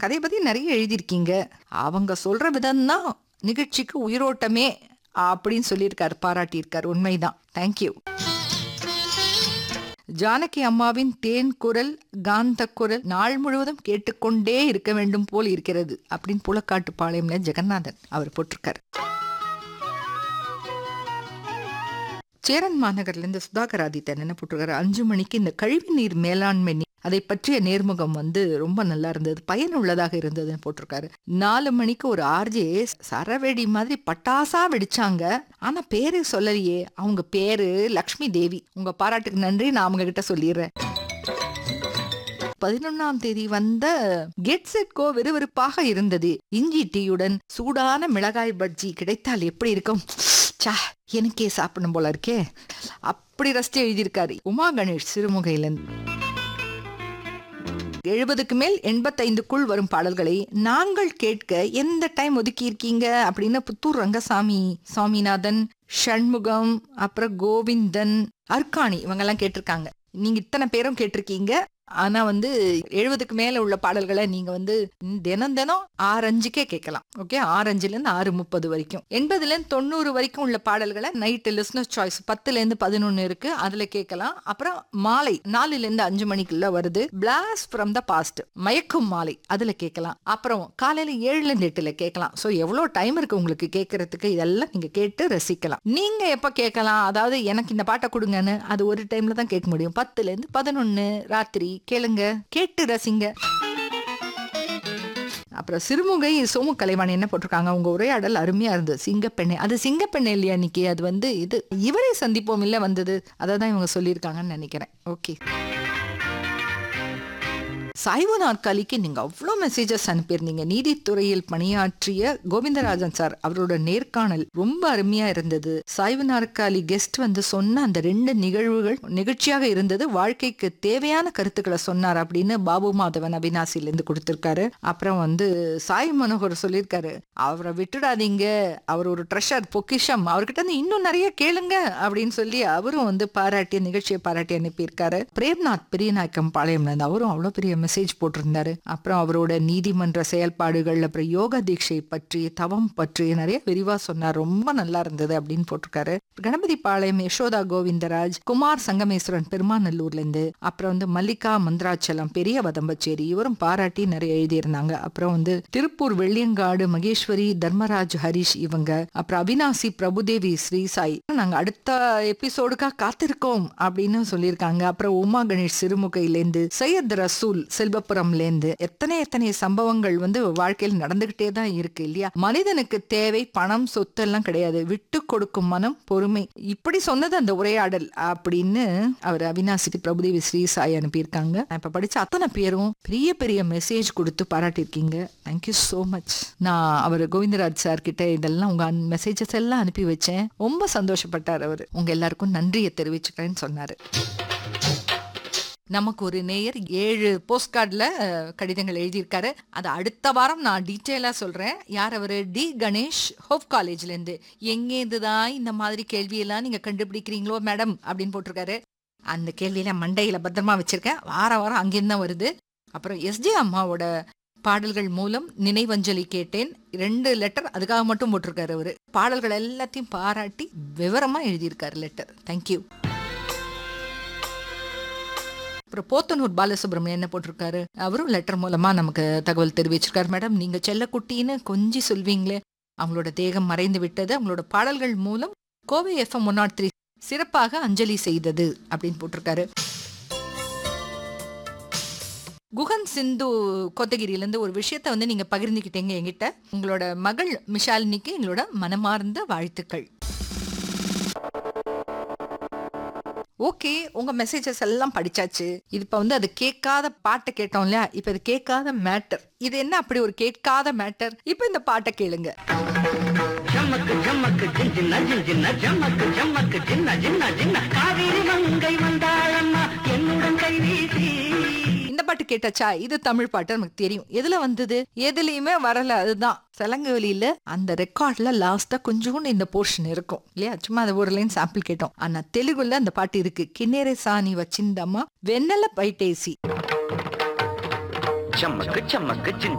கதையை பத்தி நிறைய எழுதியிருக்கீங்க அவங்க சொல்ற விதம்தான் நிகழ்ச்சிக்கு உயிரோட்டமே அப்படின்னு சொல்லியிருக்காரு பாராட்டியிருக்காரு உண்மைதான் தேங்க்யூ ஜானகி அம்மாவின் தேன் குரல் காந்த குரல் நாள் முழுவதும் கேட்டுக்கொண்டே இருக்க வேண்டும் போல் இருக்கிறது அப்படின்னு புலக்காட்டு பாளையம்ல ஜெகநாதன் அவர் போட்டிருக்காரு சேரன் மாநகர்ல இருந்து சுதாகர் ஆதித்தன் என்ன போட்டிருக்காரு அஞ்சு மணிக்கு இந்த கழிவு நீர் மேலாண்மை நீ- அதை பற்றிய நேர்முகம் வந்து ரொம்ப நல்லா இருந்தது பயனுள்ளதாக இருந்ததுன்னு போட்டிருக்காரு நாலு மணிக்கு ஒரு ஆர்ஜே சரவெடி மாதிரி பட்டாசா வெடிச்சாங்க ஆனா பேரு சொல்லலையே அவங்க பேரு லக்ஷ்மி தேவி உங்க பாராட்டுக்கு நன்றி நான் அவங்க கிட்ட சொல்லிடுறேன் பதினொன்னாம் தேதி வந்த கெட் செட் கோ விறுவிறுப்பாக இருந்தது இஞ்சி டீயுடன் சூடான மிளகாய் பஜ்ஜி கிடைத்தால் எப்படி இருக்கும் சா எனக்கே சாப்பிடணும் போல இருக்கே அப்படி ரசித்து எழுதியிருக்காரு உமா கணேஷ் சிறுமுகையிலிருந்து எழுபதுக்கு மேல் எண்பத்தைந்துக்குள் வரும் பாடல்களை நாங்கள் கேட்க எந்த டைம் ஒதுக்கி இருக்கீங்க அப்படின்னு புத்தூர் ரங்கசாமி சாமிநாதன் ஷண்முகம் அப்புறம் கோவிந்தன் அர்க்காணி இவங்கெல்லாம் கேட்டிருக்காங்க நீங்க இத்தனை பேரும் கேட்டிருக்கீங்க ஆனா வந்து எழுபதுக்கு மேல உள்ள பாடல்களை நீங்க வந்து தினம் தினம் ஆறு அஞ்சுக்கே கேட்கலாம் ஓகே ஆறு அஞ்சுல இருந்து ஆறு முப்பது வரைக்கும் எண்பதுல இருந்து தொண்ணூறு வரைக்கும் உள்ள பாடல்களை நைட்டு லிஸ்னர் சாய்ஸ் பத்துல இருந்து பதினொன்னு இருக்கு அதுல கேட்கலாம் அப்புறம் மாலை நாலுல இருந்து அஞ்சு மணிக்குள்ள வருது பிளாஸ் ஃப்ரம் த பாஸ்ட் மயக்கும் மாலை அதுல கேட்கலாம் அப்புறம் காலையில ஏழுல இருந்து எட்டுல கேட்கலாம் சோ எவ்வளவு டைம் இருக்கு உங்களுக்கு கேட்கறதுக்கு இதெல்லாம் நீங்க கேட்டு ரசிக்கலாம் நீங்க எப்ப கேட்கலாம் அதாவது எனக்கு இந்த பாட்டை கொடுங்கன்னு அது ஒரு டைம்ல தான் கேட்க முடியும் பத்துல இருந்து பதினொன்னு ராத்திரி கேளுங்க கேட்டு ரசிங்க அப்புறம் சிறுமுகை சோமு கலைவாணி என்ன போட்டிருக்காங்க உங்க உரையாடல் அருமையா இருந்தது சிங்கப்பெண்ணை அது சிங்கப்பெண்ணை இல்லையா இன்னைக்கு அது வந்து இது இவரை சந்திப்போம் இல்ல வந்தது அதை தான் இவங்க சொல்லியிருக்காங்கன்னு நினைக்கிறேன் ஓகே சாய்வு நாற்காலிக்கு நீங்க அவ்வளோ மெசேஜஸ் அனுப்பியிருந்தீங்க நீதித்துறையில் பணியாற்றிய கோவிந்தராஜன் சார் அவரோட நேர்காணல் ரொம்ப அருமையா இருந்தது சாய்வு நாற்காலி கெஸ்ட் வந்து சொன்ன அந்த ரெண்டு நிகழ்வுகள் நிகழ்ச்சியாக இருந்தது வாழ்க்கைக்கு தேவையான கருத்துக்களை சொன்னார் அப்படின்னு பாபு மாதவன் அவினாசில இருந்து கொடுத்திருக்காரு அப்புறம் வந்து சாய் மனோகர் சொல்லியிருக்காரு அவரை விட்டுடாதீங்க அவர் ஒரு ட்ரெஷர் பொக்கிஷம் அவர்கிட்ட இருந்து இன்னும் நிறைய கேளுங்க அப்படின்னு சொல்லி அவரும் வந்து பாராட்டிய நிகழ்ச்சியை பாராட்டி அனுப்பியிருக்காரு பிரேம்நாத் பெரியநாயக்கம் பாளையம்ல இருந்து அவரும் அவ்வளோ பெரிய மெசேஜ் போட்டிருந்தாரு அப்புறம் அவரோட நீதிமன்ற செயல்பாடுகள் அப்புறம் யோக தீட்சை பற்றி தவம் பற்றி நிறைய விரிவா சொன்னார் ரொம்ப நல்லா இருந்தது அப்படின்னு போட்டிருக்காரு கணபதி பாளையம் யசோதா கோவிந்தராஜ் குமார் சங்கமேஸ்வரன் பெருமாநல்லூர்ல இருந்து அப்புறம் வந்து மல்லிகா மந்திராச்சலம் பெரிய வதம்பச்சேரி இவரும் பாராட்டி நிறைய எழுதியிருந்தாங்க அப்புறம் வந்து திருப்பூர் வெள்ளியங்காடு மகேஸ்வரி தர்மராஜ் ஹரிஷ் இவங்க அப்புறம் அவினாசி பிரபுதேவி ஸ்ரீசாய் நாங்க அடுத்த எபிசோடுக்காக காத்திருக்கோம் அப்படின்னு சொல்லியிருக்காங்க அப்புறம் உமா கணேஷ் சிறுமுகையிலேருந்து சையத் ரசூல் செல்வப்புறம்லேருந்து எத்தனை எத்தனை சம்பவங்கள் வந்து வாழ்க்கையில் நடந்துகிட்டே தான் இருக்கு இல்லையா மனிதனுக்கு தேவை பணம் சொத்து எல்லாம் கிடையாது விட்டு கொடுக்கும் மனம் பொறுமை இப்படி சொன்னது அந்த உரையாடல் அப்படின்னு அவர் அவினாசி பிரபுதேவி ஸ்ரீசாய் அனுப்பியிருக்காங்க நான் இப்ப படிச்ச அத்தனை பேரும் பெரிய பெரிய மெசேஜ் கொடுத்து பாராட்டியிருக்கீங்க தேங்க்யூ so மச் நான் அவர் கோவிந்தராஜ் சார் கிட்ட இதெல்லாம் உங்க மெசேஜஸ் எல்லாம் அனுப்பி வச்சேன் ரொம்ப சந்தோஷப்பட்டார் அவர் உங்க எல்லாருக்கும் நன்றியை தெரிவிச்சுக்கிறேன்னு சொன்னாரு நமக்கு ஒரு நேயர் ஏழு போஸ்ட் கார்டில் கடிதங்கள் எழுதியிருக்காரு அது அடுத்த வாரம் நான் டீட்டெயிலாக சொல்கிறேன் யார் அவர் டி கணேஷ் ஹோப் காலேஜ்லேருந்து எங்கேருந்து தான் இந்த மாதிரி கேள்வியெல்லாம் நீங்கள் கண்டுபிடிக்கிறீங்களோ மேடம் அப்படின்னு போட்டிருக்காரு அந்த கேள்வியில மண்டையில் பத்திரமா வச்சிருக்கேன் வார வாரம் அங்கேருந்து தான் வருது அப்புறம் எஸ்ஜே அம்மாவோட பாடல்கள் மூலம் நினைவஞ்சலி கேட்டேன் ரெண்டு லெட்டர் அதுக்காக மட்டும் போட்டிருக்காரு அவரு பாடல்கள் எல்லாத்தையும் பாராட்டி விவரமா எழுதியிருக்காரு லெட்டர் தேங்க்யூ அப்புறம் போத்தனூர் பாலசுப்ரமணியன் என்ன போட்டிருக்காரு அவரும் லெட்டர் மூலமா நமக்கு தகவல் தெரிவிச்சிருக்காரு மேடம் நீங்க செல்லக்குட்டின்னு கொஞ்சி சொல்வீங்களே அவங்களோட தேகம் மறைந்து விட்டது அவங்களோட பாடல்கள் மூலம் Kovai FM one nought three சிறப்பாக அஞ்சலி செய்தது அப்படின்னு போட்டிருக்காரு குகன் சிந்து கோத்தகிரியிலேருந்து ஒரு விஷயத்த வந்து நீங்க பகிர்ந்துக்கிட்டீங்க என்கிட்ட உங்களோட மகள் மிஷாலினிக்கு எங்களோட மனமார்ந்த வாழ்த்துக்கள் ஓகே உங்க மெசேஜஸ் எல்லாம் படிச்சாச்சு இது இப்ப வந்து அது கேட்காத பாட்டை கேட்டோம் இல்லையா இப்ப இது கேட்காத மேட்டர் இது என்ன அப்படி ஒரு கேட்காத மேட்டர் இப்ப இந்த பாட்டை கேளுங்க ஜம்மக்கு ஜம்மக்கு ஜின் ஜின்ன ஜின் ஜின்ன ஜம்மக்கு ஜம்மக்கு ஜின்ன ஜின்ன ஜின்ன காவிரி மங்கை வந்தாளம்மா என்னுடன் கை வீசி இந்த பாட்டு கேட்டாச்சா இது தமிழ் பாட்டு நமக்கு தெரியும் எதுல வந்தது எதுலயுமே வரல அதுதான் சலங்கவலியில அந்த ரெக்கார்ட்ல லாஸ்டா கொஞ்சோண்டு இந்த போர்ஷன் இருக்கும் இல்லையா சும்மா அது ஒரு லைன் சாம்பிள் கேட்டோம் ஆனா தெலுங்குல அந்த பாட்டு இருக்கு கிண்ணேரே சாணி வச்சிந்தம்மா வெண்ணெல பைட்டேசி ஜம்மக்கு ஜம்மக்கு ஜின்